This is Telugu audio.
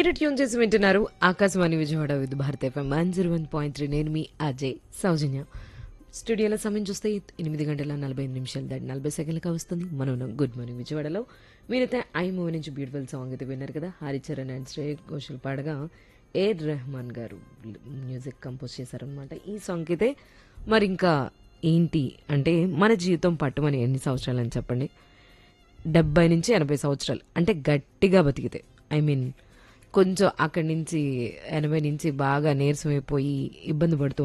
మీరు ట్యూన్ చేసి వింటున్నారు Akashvani Vijayawada Vividh Bharat FM one zero one point three నేను మీ అజయ్ సౌజన్య స్టూడియోలో సమయం చూస్తే ఎనిమిది గంటల నలభై ఐదు నిమిషాలు దాటి నలభై సెకండ్లకు వస్తుంది మనం ఉన్నాం గుడ్ మార్నింగ్ విజయవాడలో మీరైతే ఐ మూవీ నుంచి బ్యూటిఫుల్ సాంగ్ అయితే విన్నారు కదా హరిచరణ్ అండ్ శ్రేయ ఘోషల్ పాడగా ఏ రెహమాన్ గారు మ్యూజిక్ కంపోజ్ చేశారనమాట ఈ సాంగ్ అయితే మరి ఇంకా ఏంటి అంటే మన జీవితం పట్టుమని ఎన్ని సంవత్సరాలు అని చెప్పండి డెబ్బై నుంచి ఎనభై సంవత్సరాలు అంటే గట్టిగా బతికితే ఐ మీన్ కొంచెం అక్కడి నుంచి ఎనభై నుంచి బాగా నీరసమైపోయి ఇబ్బంది పడుతూ